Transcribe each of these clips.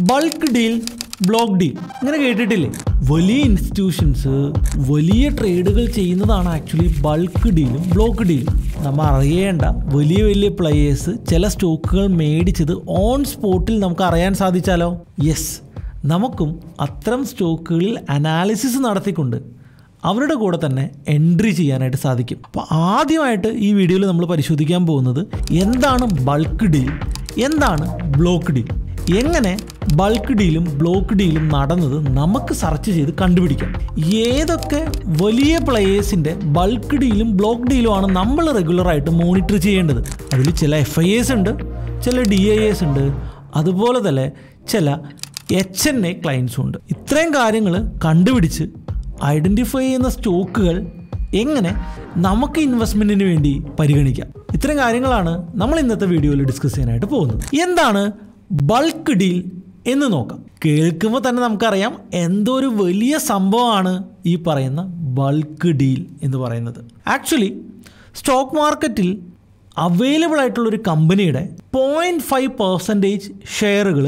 Bulk deal block deal ഇങ്ങനെ കേട്ടിട്ടില്ലേ വലിയ ഇൻസ്റ്റിറ്റ്യൂഷൻസ് വലിയ ട്രേഡുകൾ ചെയ്യുന്നതാണ് ആക്ച്വലി ബൾക്ക് ഡീലും ബ്ലോക്ക് ഡീലും നമ്മൾ അറിയേണ്ട വലിയ വലിയ പ്ലെയേഴ്സ് ചില സ്റ്റോക്കുകൾ മേടിച്ചത് ഓൺ സ്പോട്ടിൽ നമുക്ക് അറിയാൻ സാധിച്ചാലോ യെസ് നമുക്കും അത്തരം സ്റ്റോക്കുകളിൽ അനാലിസിസ് നടത്തിക്കൊണ്ട് അവരുടെ കൂടെ തന്നെ എൻട്രി ചെയ്യാനായിട്ട് സാധിക്കും അപ്പോൾ ആദ്യമായിട്ട് ഈ വീഡിയോയിൽ നമ്മൾ പരിശോധിക്കാൻ പോകുന്നത് എന്താണ് ബൾക്ക് ഡീൽ എന്താണ് ബ്ലോക്ക് ഡീൽ എങ്ങനെ ബൾക്ക് ഡീലും ബ്ലോക്ക് ഡീലും നടന്നത് നമുക്ക് സെർച്ച് ചെയ്ത് കണ്ടുപിടിക്കാം ഏതൊക്കെ വലിയ പ്ലെയേഴ്സിൻ്റെ ബൾക്ക് ഡീലും ബ്ലോക്ക് ഡീലുമാണ് നമ്മൾ റെഗുലറായിട്ട് മോണിറ്റർ ചെയ്യേണ്ടത് അതിൽ ചില എഫ് ഐ എസ് ഉണ്ട് ചില ഡി ഐ എസ് ഉണ്ട് അതുപോലെ തന്നെ ചില എച്ച് എൻ എ ക്ലയൻസും ഉണ്ട് ഇത്രയും കാര്യങ്ങൾ കണ്ടുപിടിച്ച് ഐഡൻറ്റിഫൈ ചെയ്യുന്ന സ്റ്റോക്കുകൾ എങ്ങനെ നമുക്ക് ഇൻവെസ്റ്റ്മെൻറ്റിന് വേണ്ടി പരിഗണിക്കാം ഇത്തരം കാര്യങ്ങളാണ് നമ്മൾ ഇന്നത്തെ വീഡിയോയിൽ ഡിസ്കസ് ചെയ്യാനായിട്ട് പോകുന്നത് എന്താണ് ബൾക്ക് ഡീൽ എന്ന് നോക്കാം കേൾക്കുമ്പോൾ തന്നെ നമുക്കറിയാം എന്തോ ഒരു വലിയ സംഭവമാണ് ഈ പറയുന്ന ബൾക്ക് ഡീൽ എന്ന് പറയുന്നത് ആക്ച്വലി സ്റ്റോക്ക് മാർക്കറ്റിൽ അവൈലബിൾ ആയിട്ടുള്ള ഒരു കമ്പനിയുടെ പോയിൻറ്റ് ഫൈവ് പെർസെൻറ്റേജ് ഷെയറുകൾ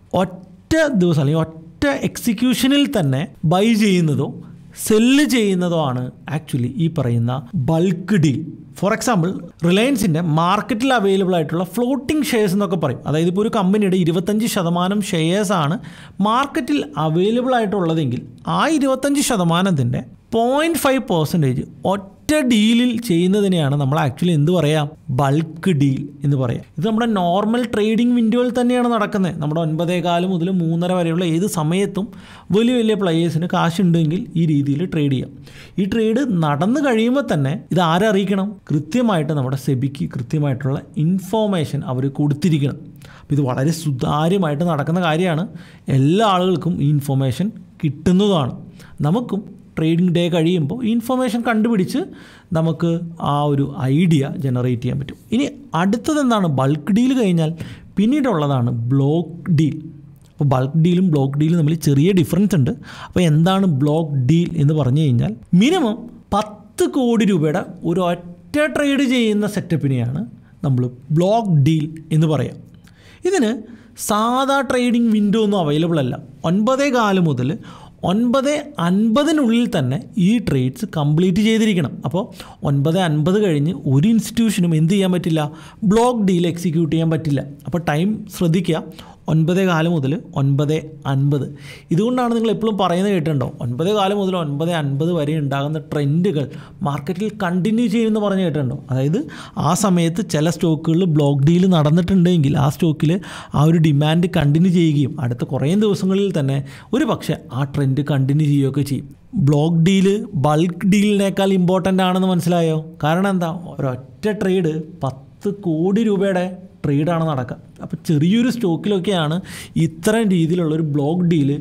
ഒറ്റ ദിവസം അല്ലെങ്കിൽ ഒറ്റ എക്സിക്യൂഷനിൽ തന്നെ ബൈ ചെയ്യുന്നതോ സെല്ല് ചെയ്യുന്നതോ ആണ് ആക്ച്വലി ഈ പറയുന്ന ബൾക്ക് ഡീൽ ഫോർ എക്സാമ്പിൾ റിലയൻസിൻ്റെ മാർക്കറ്റിൽ അവൈലബിൾ ആയിട്ടുള്ള ഫ്ലോട്ടിംഗ് ഷെയർസ് എന്നൊക്കെ പറയും അതായത് ഇപ്പോൾ ഒരു കമ്പനിയുടെ ഇരുപത്തഞ്ച് ശതമാനം ഷെയർസ് ആണ് മാർക്കറ്റിൽ അവൈലബിൾ ആയിട്ടുള്ളതെങ്കിൽ ആ ഇരുപത്തഞ്ച് ശതമാനത്തിൻ്റെ പോയിൻറ്റ് ഫൈവ് പെർസെൻറ്റേജ് ഒറ്റ ഡീലിൽ ചെയ്യുന്നതിനെയാണ് നമ്മൾ ആക്ച്വലി എന്ത് പറയാം ബൾക്ക് ഡീൽ എന്ന് പറയാം ഇത് നമ്മുടെ നോർമൽ ട്രേഡിംഗ് വിൻഡോയിൽ തന്നെയാണ് നടക്കുന്നത് നമ്മുടെ ഒൻപതേ കാലം മുതൽ മൂന്നര വരെയുള്ള ഏത് സമയത്തും വലിയ വലിയ പ്ലെയേഴ്സിന് കാശുണ്ടെങ്കിൽ ഈ രീതിയിൽ ട്രേഡ് ചെയ്യാം ഈ ട്രേഡ് നടന്നു കഴിയുമ്പോൾ തന്നെ ഇത് ആരറിയിക്കണം കൃത്യമായിട്ട് നമ്മുടെ സെബിക്ക് കൃത്യമായിട്ടുള്ള ഇൻഫോർമേഷൻ അവർ കൊടുത്തിരിക്കണം അപ്പോൾ ഇത് വളരെ സുതാര്യമായിട്ട് നടക്കുന്ന കാര്യമാണ് എല്ലാ ആളുകൾക്കും ഈ ഇൻഫോർമേഷൻ കിട്ടുന്നതാണ് നമുക്കും ട്രേഡിംഗ് ഡേ കഴിയുമ്പോൾ ഈ ഇൻഫർമേഷൻ കണ്ടുപിടിച്ച് നമുക്ക് ആ ഒരു ഐഡിയ ജനറേറ്റ് ചെയ്യാൻ പറ്റും ഇനി അടുത്തത് എന്താണ് ബൾക്ക് ഡീൽ കഴിഞ്ഞാൽ പിന്നീടുള്ളതാണ് ബ്ലോക്ക് ഡീൽ അപ്പോൾ ബൾക്ക് ഡീലും ബ്ലോക്ക് ഡീലും തമ്മിൽ ചെറിയ ഡിഫറൻസ് ഉണ്ട് അപ്പോൾ എന്താണ് ബ്ലോക്ക് ഡീൽ എന്ന് പറഞ്ഞു കഴിഞ്ഞാൽ മിനിമം പത്ത് കോടി രൂപയുടെ ഒരു ഒറ്റ ട്രേഡ് ചെയ്യുന്ന സെറ്റപ്പിനെയാണ് നമ്മൾ ബ്ലോക്ക് ഡീൽ എന്ന് പറയാം ഇതിന് സാധാ ട്രേഡിംഗ് വിൻഡോ ഒന്നും അവൈലബിൾ അല്ല ഒൻപതേ കാല് മുതൽ ഒൻപത് അൻപതിനുള്ളിൽ തന്നെ ഈ ട്രേഡ്സ് കംപ്ലീറ്റ് ചെയ്തിരിക്കണം അപ്പോൾ ഒൻപത് അൻപത് കഴിഞ്ഞ് ഒരു ഇൻസ്റ്റിറ്റ്യൂഷനും എന്ത് ചെയ്യാൻ പറ്റില്ല ബ്ലോക്ക് ഡീൽ എക്സിക്യൂട്ട് ചെയ്യാൻ പറ്റില്ല അപ്പോൾ ടൈം ശ്രദ്ധിക്കുക ഒൻപതേ കാലം മുതൽ ഒൻപത് അൻപത് ഇതുകൊണ്ടാണ് നിങ്ങൾ എപ്പോഴും പറയുന്നത് കേട്ടിട്ടുണ്ടോ ഒൻപതേ കാലം മുതൽ ഒൻപത് അൻപത് വരെ ഉണ്ടാകുന്ന ട്രെൻഡുകൾ മാർക്കറ്റിൽ കണ്ടിന്യൂ ചെയ്യുമെന്ന് പറഞ്ഞ് കേട്ടിട്ടുണ്ടോ അതായത് ആ സമയത്ത് ചില സ്റ്റോക്കുകളിൽ ബ്ലോക്ക് ഡീൽ നടന്നിട്ടുണ്ടെങ്കിൽ ആ സ്റ്റോക്കിൽ ആ ഒരു ഡിമാൻഡ് കണ്ടിന്യൂ ചെയ്യുകയും അടുത്ത കുറേ ദിവസങ്ങളിൽ തന്നെ ഒരു പക്ഷേ ആ ട്രെൻഡ് കണ്ടിന്യൂ ചെയ്യുകയൊക്കെ ചെയ്യും ബ്ലോക്ക് ഡീല് ബൾക്ക് ഡീലിനേക്കാൾ ഇമ്പോർട്ടൻ്റ് ആണെന്ന് മനസ്സിലായോ കാരണം എന്താ ഒരൊറ്റ ട്രേഡ് പത്ത് കോടി രൂപയുടെ ട്രേഡാണ് നടക്കുക അപ്പോൾ ചെറിയൊരു സ്റ്റോക്കിലൊക്കെയാണ് ഇത്തരം രീതിയിലുള്ളൊരു ബ്ലോക്ക് ഡീല്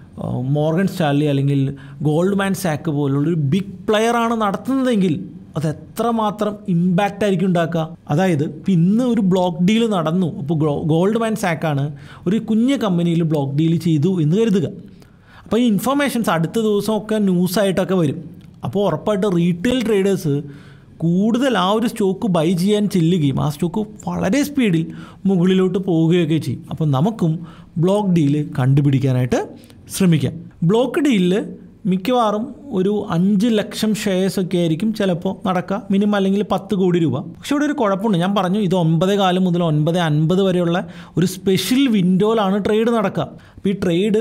മോർഗൻ സ്റ്റാലി അല്ലെങ്കിൽ ഗോൾഡ് മാൻ സാക്ക് പോലുള്ളൊരു ബിഗ് പ്ലെയറാണ് നടത്തുന്നതെങ്കിൽ അത് എത്രമാത്രം ഇമ്പാക്റ്റ് ആയിരിക്കും ഉണ്ടാക്കുക അതായത് ഇപ്പം ഇന്ന് ഒരു ബ്ലോക്ക് ഡീൽ നടന്നു ഇപ്പോൾ ഗോൾഡ് മാൻ സാക്കാണ് ഒരു കുഞ്ഞ് കമ്പനിയിൽ ബ്ലോക്ക് ഡീൽ ചെയ്തു എന്ന് കരുതുക അപ്പോൾ ഈ ഇൻഫർമേഷൻസ് അടുത്ത ദിവസമൊക്കെ ന്യൂസായിട്ടൊക്കെ വരും അപ്പോൾ ഉറപ്പായിട്ട് റീറ്റെയിൽ ട്രേഡേഴ്സ് കൂടുതൽ ആ ഒരു സ്റ്റോക്ക് ബൈ ചെയ്യാൻ ചെല്ലുകയും ആ സ്റ്റോക്ക് വളരെ സ്പീഡിൽ മുകളിലോട്ട് പോവുകയൊക്കെ ചെയ്യും അപ്പോൾ നമുക്കും ബ്ലോക്ക് ഡീല് കണ്ടുപിടിക്കാനായിട്ട് ശ്രമിക്കാം ബ്ലോക്ക് ഡീലിൽ മിക്കവാറും ഒരു അഞ്ച് ലക്ഷം ഷെയർസ് ഒക്കെ ആയിരിക്കും ചിലപ്പോൾ നടക്കുക മിനിമം അല്ലെങ്കിൽ പത്ത് കോടി രൂപ പക്ഷെ ഇവിടെ ഒരു കുഴപ്പമുണ്ട് ഞാൻ പറഞ്ഞു ഇത് ഒൻപത് കാലം മുതൽ ഒൻപത് അൻപത് വരെയുള്ള ഒരു സ്പെഷ്യൽ വിൻഡോയിലാണ് ട്രേഡ് നടക്കുക അപ്പോൾ ഈ ട്രേഡ്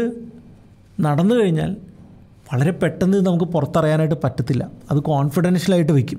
നടന്നു കഴിഞ്ഞാൽ വളരെ പെട്ടെന്ന് ഇത് നമുക്ക് പുറത്തറിയാനായിട്ട് പറ്റത്തില്ല അത് കോൺഫിഡൻഷ്യലായിട്ട് വയ്ക്കും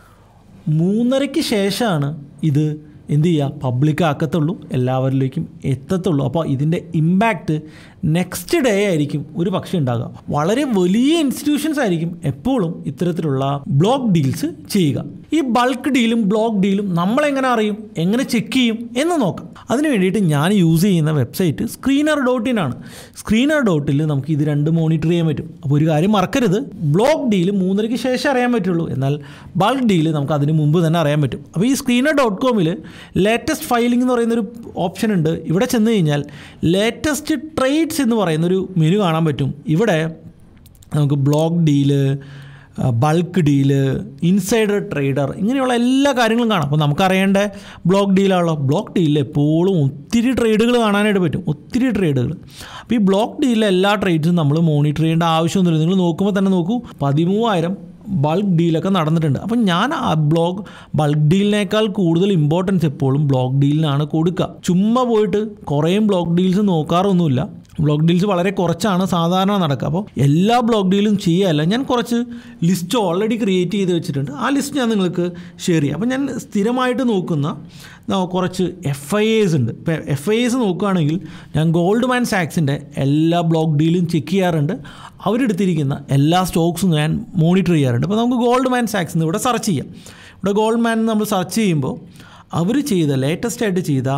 മൂന്നരയ്ക്ക് ശേഷമാണ് ഇത് എന്ത് ചെയ്യുക പബ്ലിക് ആക്കത്തുള്ളൂ എല്ലാവരിലേക്കും എത്തത്തുള്ളൂ അപ്പോൾ ഇതിൻ്റെ ഇമ്പാക്റ്റ് നെക്സ്റ്റ് ഡേ ആയിരിക്കും ഒരു പക്ഷേ ഉണ്ടാകുക വളരെ വലിയ ഇൻസ്റ്റിറ്റ്യൂഷൻസ് ആയിരിക്കും എപ്പോഴും ഇത്തരത്തിലുള്ള ബ്ലോക്ക് ഡീൽസ് ചെയ്യുക ഈ ബൾക്ക് ഡീലും ബ്ലോക്ക് ഡീലും നമ്മളെങ്ങനെ അറിയും എങ്ങനെ ചെക്ക് ചെയ്യും എന്ന് നോക്കാം അതിന് വേണ്ടിയിട്ട് ഞാൻ യൂസ് ചെയ്യുന്ന വെബ്സൈറ്റ് സ്ക്രീനർ ഡോട്ട് ഇൻ ആണ് സ്ക്രീനർ ഡോട്ടിൽ നമുക്ക് ഇത് രണ്ട് മോണിറ്റർ ചെയ്യാൻ പറ്റും അപ്പോൾ ഒരു കാര്യം മറക്കരുത് ബ്ലോക്ക് ഡീൽ മൂന്നരയ്ക്ക് ശേഷം അറിയാൻ പറ്റുള്ളൂ എന്നാൽ ബൾക്ക് ഡീൽ നമുക്ക് അതിന് മുമ്പ് തന്നെ അറിയാൻ പറ്റും അപ്പോൾ ഈ സ്ക്രീനർ ഡോട്ട് കോമിൽ ലേറ്റസ്റ്റ് ഫയലിംഗ് എന്ന് പറയുന്നൊരു ഓപ്ഷൻ ഉണ്ട് ഇവിടെ ചെന്ന് കഴിഞ്ഞാൽ ലേറ്റസ്റ്റ് ട്രേഡ്സ് എന്ന് പറയുന്നൊരു മെനു കാണാൻ പറ്റും ഇവിടെ നമുക്ക് block deal bulk deal insider trader ഇങ്ങനെയുള്ള എല്ലാ കാര്യങ്ങളും കാണാം അപ്പോൾ നമുക്കറിയേണ്ട ബ്ലോക്ക് ഡീലാണല്ലോ ബ്ലോക്ക് ഡീലിൽ എപ്പോഴും ഒത്തിരി ട്രേഡുകൾ കാണാനായിട്ട് പറ്റും ഒത്തിരി ട്രേഡുകൾ അപ്പോൾ ഈ ബ്ലോക്ക് ഡീലിലെ എല്ലാ ട്രേഡ്സും നമ്മൾ മോണിറ്റർ ചെയ്യേണ്ട ആവശ്യമൊന്നുമില്ല നിങ്ങൾ നോക്കുമ്പോൾ തന്നെ നോക്കൂ പതിമൂവായിരം ബൾക്ക് ഡീലൊക്കെ നടന്നിട്ടുണ്ട് അപ്പം ഞാൻ ആ ബ്ലോക്ക് ബൾക്ക് ഡീലിനേക്കാൾ കൂടുതൽ ഇമ്പോർട്ടൻസ് എപ്പോഴും ബ്ലോക്ക് ഡീലിനാണ് കൊടുക്കുക ചുമ്മാ പോയിട്ട് കുറേയും ബ്ലോക്ക് ഡീൽസ് നോക്കാറൊന്നുമില്ല ബ്ലോക്ക് ഡീൽസ് വളരെ കുറച്ചാണ് സാധാരണ നടക്കുക അപ്പോൾ എല്ലാ ബ്ലോക്ക് ഡീലും ചെയ്യുകയല്ല ഞാൻ കുറച്ച് ലിസ്റ്റ് ഓൾറെഡി ക്രിയേറ്റ് ചെയ്ത് വെച്ചിട്ടുണ്ട് ആ ലിസ്റ്റ് ഞാൻ നിങ്ങൾക്ക് ഷെയർ ചെയ്യാം അപ്പോൾ ഞാൻ സ്ഥിരമായിട്ട് നോക്കുന്ന ന- കുറച്ച് എഫ് ഐ എസ് ഉണ്ട് ഇപ്പോൾ എഫ് ഐ എസ് നോക്കുകയാണെങ്കിൽ ഞാൻ ഗോൾഡ് മാൻ സാക്സിൻ്റെ എല്ലാ ബ്ലോക്ക് ഡീലും ചെക്ക് ചെയ്യാറുണ്ട് അവരെടുത്തിരിക്കുന്ന എല്ലാ സ്റ്റോക്സും ഞാൻ മോണിറ്റർ ചെയ്യാറുണ്ട് അപ്പോൾ നമുക്ക് ഗോൾഡ് മാൻ സാക്സ് എന്ന് ഇവിടെ സെർച്ച് ചെയ്യാം ഇവിടെ ഗോൾഡ് മാൻ നമ്മൾ സെർച്ച് ചെയ്യുമ്പോൾ അവർ ചെയ്ത ലേറ്റസ്റ്റ് ആയിട്ട് ചെയ്ത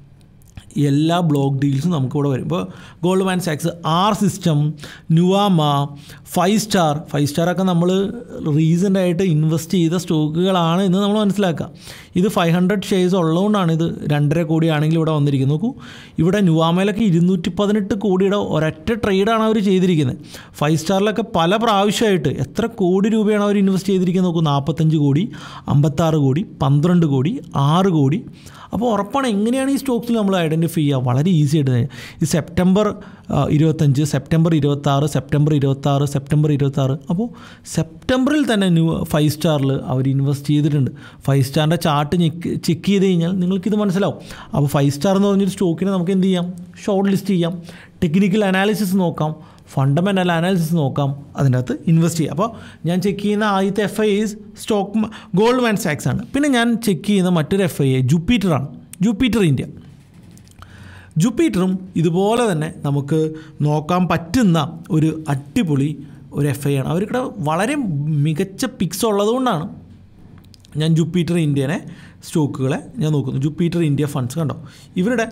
എല്ലാ ബ്ലോക്ക് ഡീൽസും നമുക്കിവിടെ വരും ഇപ്പോൾ ഗോൾഡ് മാൻ സാക്സ് R system Nuvama five star five സ്റ്റാറൊക്കെ നമ്മൾ റീസെൻ്റ് ആയിട്ട് ഇൻവെസ്റ്റ് ചെയ്ത സ്റ്റോക്കുകളാണ് എന്ന് നമ്മൾ മനസ്സിലാക്കുക ഇത് ഫൈവ് ഹൺഡ്രഡ് ഷെയർസ് ഉള്ളതുകൊണ്ടാണ് ഇത് രണ്ടര കോടി ആണെങ്കിൽ ഇവിടെ വന്നിരിക്കുന്നത് നോക്കൂ ഇവിടെ ന്യൂവാമയിലൊക്കെ ഇരുന്നൂറ്റി പതിനെട്ട് കോടിയുടെ ഒരൊറ്റ ട്രേഡാണ് അവർ ചെയ്തിരിക്കുന്നത് ഫൈവ് സ്റ്റാറിലൊക്കെ പല പ്രാവശ്യമായിട്ട് എത്ര കോടി രൂപയാണ് അവർ ഇൻവെസ്റ്റ് ചെയ്തിരിക്കുന്നത് നോക്കൂ നാൽപ്പത്തഞ്ച് കോടി അമ്പത്താറ് കോടി പന്ത്രണ്ട് കോടി ആറ് കോടി അപ്പോൾ ഉറപ്പാണ് എങ്ങനെയാണ് ഈ സ്റ്റോക്സിൽ നമ്മൾ ഐഡൻറ്റിഫൈ ചെയ്യുക വളരെ ഈസി ആയിട്ട് തന്നെ. ഈ സെപ്റ്റംബർ ആ, ഇരുപത്തഞ്ച് സെപ്റ്റംബർ ഇരുപത്താറ് സെപ്റ്റംബർ ഇരുപത്താറ് സെപ്റ്റംബർ ഇരുപത്താറ് അപ്പോൾ സെപ്റ്റംബറിൽ തന്നെ ന്യൂ ഫൈവ് സ്റ്റാറിൽ അവർ ഇൻവെസ്റ്റ് ചെയ്തിട്ടുണ്ട് ഫൈവ് സ്റ്റാറിൻ്റെ ചാർട്ട് ചെക്ക് ചെക്ക് ചെയ്ത് കഴിഞ്ഞാൽ നിങ്ങൾക്കിത് മനസ്സിലാവും അപ്പോൾ ഫൈവ് സ്റ്റാർ എന്ന് പറഞ്ഞൊരു സ്റ്റോക്കിനെ നമുക്ക് എന്ത് ചെയ്യാം ഷോർട്ട് ലിസ്റ്റ് ചെയ്യാം ടെക്നിക്കൽ അനാലിസിസ് നോക്കാം ഫണ്ടമെൻ്റൽ അനാലിസിസ് നോക്കാം അതിൻ്റെ അകത്ത് ഇൻവെസ്റ്റ് ചെയ്യാം അപ്പോൾ ഞാൻ ചെക്ക് ചെയ്യുന്ന ആദ്യത്തെ F I S stock Goldman സാക്സ് ആണ് പിന്നെ ഞാൻ ചെക്ക് ചെയ്യുന്ന മറ്റൊരു എഫ് ഐ എ ജൂപ്പിറ്ററാണ് ജൂപ്പിറ്റർ ഇന്ത്യ ജൂപ്പിറ്ററും ഇതുപോലെ തന്നെ നമുക്ക് നോക്കാൻ പറ്റുന്ന ഒരു അടിപൊളി ഒരു എഫ് ഐ ആണ് അവർക്കിടെ വളരെ മികച്ച പിക്സ് ഉള്ളതുകൊണ്ടാണ് ഞാൻ ജൂപ്പിറ്റർ ഇന്ത്യനെ സ്റ്റോക്കുകളെ ഞാൻ നോക്കുന്നു ജൂപ്പിറ്റർ ഇന്ത്യ ഫണ്ട്സ് കണ്ടോ ഇവരുടെ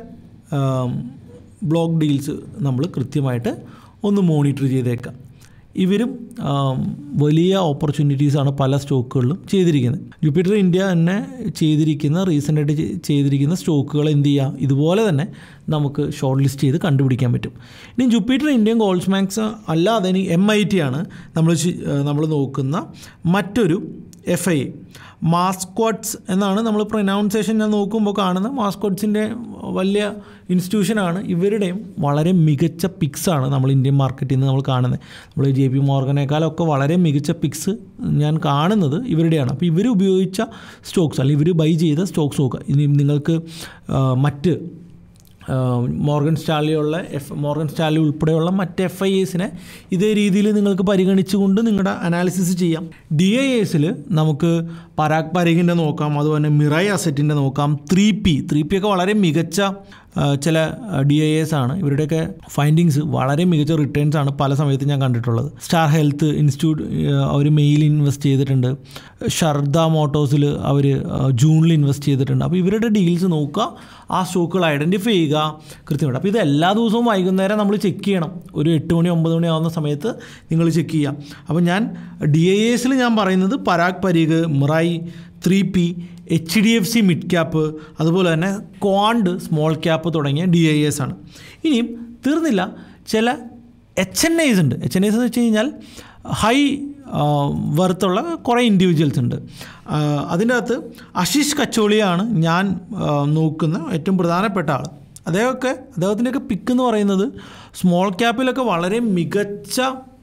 ബ്ലോക്ക് ഡീൽസ് നമ്മൾ കൃത്യമായിട്ട് ഒന്ന് മോണിറ്റർ ചെയ്തേക്കാം ഇവരും ആം, വലിയ ഓപ്പർച്യൂണിറ്റീസാണ് പല സ്റ്റോക്കുകളിലും ചെയ്തിരിക്കുന്നത് ജൂപ്പിറ്റർ ഇന്ത്യ തന്നെ ചെയ്തിരിക്കുന്ന റീസെൻ്റായിട്ട് ചെയ്തിരിക്കുന്ന സ്റ്റോക്കുകൾ എന്ത് ചെയ്യുക ഇതുപോലെ തന്നെ നമുക്ക് ഷോർട്ട് ലിസ്റ്റ് ചെയ്ത് കണ്ടുപിടിക്കാൻ പറ്റും ഇനി ജൂപ്പിറ്റർ ഇന്ത്യൻ ഗോൾഡ് മാക്സ് അല്ലാതെ ഇനി എം ഐ ടി ആണ് നമ്മൾ നമ്മൾ നോക്കുന്ന മറ്റൊരു എഫ് ഐ മാസ്കോട്ട്സ് എന്നാണ് നമ്മൾ പ്രൊനൗൺസിയേഷൻ ഞാൻ നോക്കുമ്പോൾ കാണുന്ന മാസ്കോട്ട്സിൻ്റെ വലിയ ഇൻസ്റ്റിറ്റ്യൂഷനാണ് ഇവരുടെയും വളരെ മികച്ച പിക്സാണ് നമ്മൾ ഇന്ത്യൻ മാർക്കറ്റിൽ നിന്ന് നമ്മൾ കാണുന്നത് നമ്മൾ ജെ പി മോർഗനേക്കാളൊക്കെ വളരെ മികച്ച പിക്സ് ഞാൻ കാണുന്നത് ഇവരുടെയാണ് അപ്പോൾ ഇവർ ഉപയോഗിച്ച സ്റ്റോക്സ് അല്ലെങ്കിൽ ഇവർ ബൈ ചെയ്ത സ്റ്റോക്സ് നോക്കുക ഇനി നിങ്ങൾക്ക് ആ, മറ്റ് ആഹ് മോർഗൻ സ്റ്റാലിയുള്ള എഫ് മോർഗൻ സ്റ്റാലി ഉൾപ്പെടെയുള്ള മറ്റ് എഫ് ഐ എസിനെ ഇതേ രീതിയിൽ നിങ്ങൾക്ക് പരിഗണിച്ചുകൊണ്ട് നിങ്ങളുടെ അനാലിസിസ് ചെയ്യാം ഡി ഐ എസിൽ നമുക്ക് പരാഗ് പരീഖിൻ്റെ നോക്കാം അതുപോലെ തന്നെ മിറായ് അസറ്റിൻ്റെ നോക്കാം ത്രീ പി ത്രീ പി ഒക്കെ വളരെ മികച്ച ആഹ് ചില ഡി ഐ എസ് ആണ് ഇവരുടെയൊക്കെ ഫൈൻഡിങ്സ് വളരെ മികച്ച റിട്ടേൺസ് ആണ് പല സമയത്ത് ഞാൻ കണ്ടിട്ടുള്ളത് സ്റ്റാർ ഹെൽത്ത് ഇൻസ്റ്റിറ്റ്യൂട്ട് അവർ മെയിൽ ഇൻവെസ്റ്റ് ചെയ്തിട്ടുണ്ട് ഷർദ മോട്ടോഴ്സിൽ അവർ ജൂണിൽ ഇൻവെസ്റ്റ് ചെയ്തിട്ടുണ്ട് അപ്പോൾ ഇവരുടെ ഡീൽസ് നോക്കുക ആ സ്റ്റോക്കുകൾ ഐഡൻറ്റിഫൈ ചെയ്യുക കൃത്യമായിട്ട് അപ്പോൾ ഇത് എല്ലാ ദിവസവും വൈകുന്നേരം നമ്മൾ ചെക്ക് ചെയ്യണം ഒരു എട്ട് മണി ഒമ്പത് മണി ആവുന്ന സമയത്ത് നിങ്ങൾ ചെക്ക് ചെയ്യാം അപ്പോൾ ഞാൻ ഡി ഐ എസിൽ ഞാൻ പറയുന്നത് Parag Parikh Mirae three P H D F C mid cap അതുപോലെ തന്നെ ക്വാണ്ട് സ്മോൾ ക്യാപ്പ് തുടങ്ങിയ ഡി ഐ എസ് ആണ് ഇനിയും തീർന്നില്ല ചില എച്ച് എൻ ഐസ് ഉണ്ട് എച്ച് എൻ ഐസ് എന്ന് വെച്ച് കഴിഞ്ഞാൽ ഹൈ വെറുത്തുള്ള കുറേ ഇൻഡിവിജ്വൽസ് ഉണ്ട് ആ, അതിൻ്റെ അകത്ത് ആശിഷ് കച്ചോളിയാണ് ഞാൻ ആ, നോക്കുന്ന ഏറ്റവും പ്രധാനപ്പെട്ട ആൾ അദ്ദേഹമൊക്കെ അദ്ദേഹത്തിൻ്റെയൊക്കെ പിക്ക് എന്ന് പറയുന്നത് സ്മോൾ ക്യാപ്പിലൊക്കെ വളരെ മികച്ച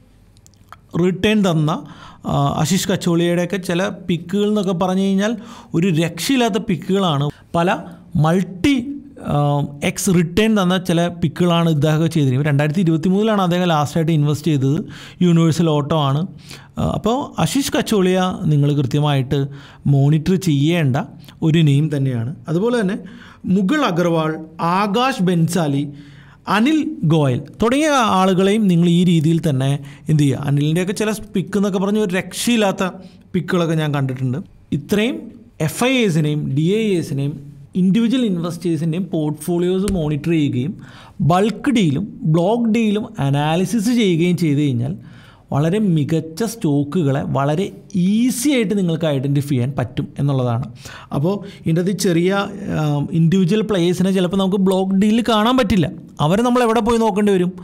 റിട്ടേൺ തന്ന ആ, ആശിഷ് കച്ചോളിയുടെയൊക്കെ ചില പിക്കുകൾ എന്നൊക്കെ പറഞ്ഞു കഴിഞ്ഞാൽ ഒരു രക്ഷയില്ലാത്ത പിക്കുകളാണ് പല മൾട്ടി എക്സ് റിട്ടേൺ തന്ന ചില പിക്കുകളാണ് ഇദ്ദേഹം ചെയ്തിരിക്കുന്നത് രണ്ടായിരത്തി ഇരുപത്തി മൂന്നിലാണ് അദ്ദേഹം ലാസ്റ്റായിട്ട് ഇൻവെസ്റ്റ് ചെയ്തത് യൂണിവേഴ്സൽ ഓട്ടോ ആണ് ആ, അപ്പോൾ ആശിഷ് കച്ചോളിയ നിങ്ങൾ കൃത്യമായിട്ട് മോണിറ്റർ ചെയ്യേണ്ട ഒരു നെയിം തന്നെയാണ് അതുപോലെ തന്നെ മുഗൾ അഗർവാൾ ആകാശ് ബെൻസാലി അനിൽ ഗോയൽ തുടങ്ങിയ ആളുകളെയും നിങ്ങൾ ഈ രീതിയിൽ തന്നെ എന്ത് ചെയ്യുക അനിലിൻ്റെയൊക്കെ ചില പിക്ക് എന്നൊക്കെ പറഞ്ഞ് ഒരു രക്ഷയില്ലാത്ത പിക്കുകളൊക്കെ ഞാൻ കണ്ടിട്ടുണ്ട് ഇത്രയും എഫ് ഐ എസിനെയും ഡി ഐ എസിനെയും ഇൻഡിവിജ്വൽ ഇൻവെസ്റ്റേഴ്സിൻ്റെയും പോർട്ട്ഫോളിയോസ് മോണിറ്റർ ചെയ്യുകയും ബൾക്ക് ഡീലും ബ്ലോക്ക് ഡീലും അനാലിസിസ് ചെയ്യുകയും ചെയ്ത് കഴിഞ്ഞാൽ വളരെ മികച്ച സ്റ്റോക്കുകളെ വളരെ ഈസി ആയിട്ട് നിങ്ങൾക്ക് ഐഡൻറ്റിഫൈ ചെയ്യാൻ പറ്റും എന്നുള്ളതാണ് അപ്പോൾ ഇതിൻ്റെ അത് ചെറിയ ഇൻഡിവിജ്വൽ പ്ലേയേഴ്സിനെ ചിലപ്പോൾ നമുക്ക് ബ്ലോക്ക് ഡീലിൽ കാണാൻ പറ്റില്ല അവരെ നമ്മൾ എവിടെ പോയി നോക്കേണ്ടി വരും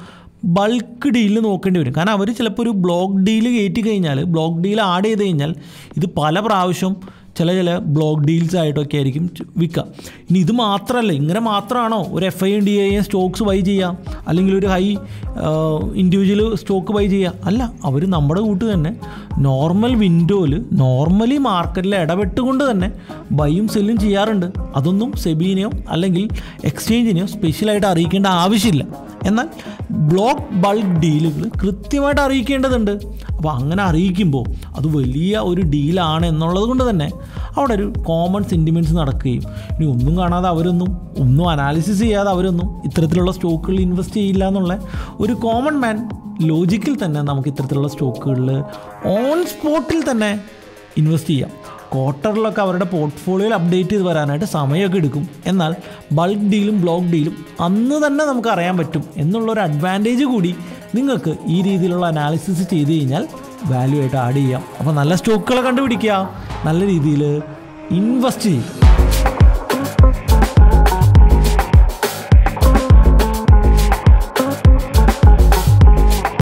ബൾക്ക് ഡീലിൽ നോക്കേണ്ടി വരും കാരണം അവർ ചിലപ്പോൾ ഒരു ബ്ലോക്ക് ഡീൽ കയറ്റി കഴിഞ്ഞാൽ ബ്ലോക്ക് ഡീൽ ആഡ് ചെയ്ത് കഴിഞ്ഞാൽ ഇത് പല പ്രാവശ്യം ചില ചില ബ്ലോക്ക് ഡീൽസ് ആയിട്ടൊക്കെ ആയിരിക്കും ചു- വിൽക്കുക ഇനി ഇത് മാത്രമല്ല ഇങ്ങനെ മാത്രമാണോ ഒരു F I and D I stocks buy ചെയ്യാം അല്ലെങ്കിൽ ഒരു ഹൈ ഇൻഡിവിജ്വൽ സ്റ്റോക്ക് ബൈ ചെയ്യുക അല്ല അവർ നമ്മുടെ കൂട്ട് തന്നെ നോർമൽ വിൻഡോയിൽ നോർമലി മാർക്കറ്റിൽ ഇടപെട്ടുകൊണ്ട് തന്നെ ബൈയും സെല്ലും ചെയ്യാറുണ്ട് അതൊന്നും സെബീനെയോ അല്ലെങ്കിൽ എക്സ്ചേഞ്ചിനെയോ സ്പെഷ്യലായിട്ട് അറിയിക്കേണ്ട ആവശ്യമില്ല എന്നാൽ ബ്ലോക്ക് ബൾക്ക് ഡീലുകൾ കൃത്യമായിട്ട് അറിയിക്കേണ്ടതുണ്ട് അപ്പോൾ അങ്ങനെ അറിയിക്കുമ്പോൾ അത് വലിയ ഒരു ഡീലാണ് എന്നുള്ളത് കൊണ്ട് തന്നെ അവിടെ ഒരു കോമൺ സെൻറ്റിമെൻറ്റ്സ് നടക്കുകയും ഇനി ഒന്നും കാണാതെ അവരൊന്നും ഒന്നും അനാലിസിസ് ചെയ്യാതെ അവരൊന്നും ഇത്തരത്തിലുള്ള സ്റ്റോക്കുകളിൽ ഇൻവെസ്റ്റ് ചെയ്യില്ല എന്നുള്ള ഒരു കോമൺ മാൻ ലോജിക്കിൽ തന്നെ നമുക്ക് ഇത്തരത്തിലുള്ള സ്റ്റോക്കുകളിൽ ഓൺ സ്പോട്ടിൽ തന്നെ ഇൻവെസ്റ്റ് ചെയ്യാം ക്വാർട്ടറിലൊക്കെ അവരുടെ പോർട്ട്ഫോളിയോയിൽ അപ്ഡേറ്റ് ചെയ്ത് വരാനായിട്ട് സമയമൊക്കെ എടുക്കും എന്നാൽ ബൾക്ക് ഡീലും ബ്ലോക്ക് ഡീലും അന്ന് തന്നെ നമുക്ക് അറിയാൻ പറ്റും എന്നുള്ളൊരു അഡ്വാൻറ്റേജ് കൂടി നിങ്ങൾക്ക് ഈ രീതിയിലുള്ള അനാലിസിസ് ചെയ്ത് കഴിഞ്ഞാൽ വാല്യൂ ആയിട്ട് ആഡ് ചെയ്യാം അപ്പോൾ നല്ല സ്റ്റോക്കുകളെ കണ്ടുപിടിക്കുക നല്ല രീതിയിൽ ഇൻവെസ്റ്റ് ചെയ്യും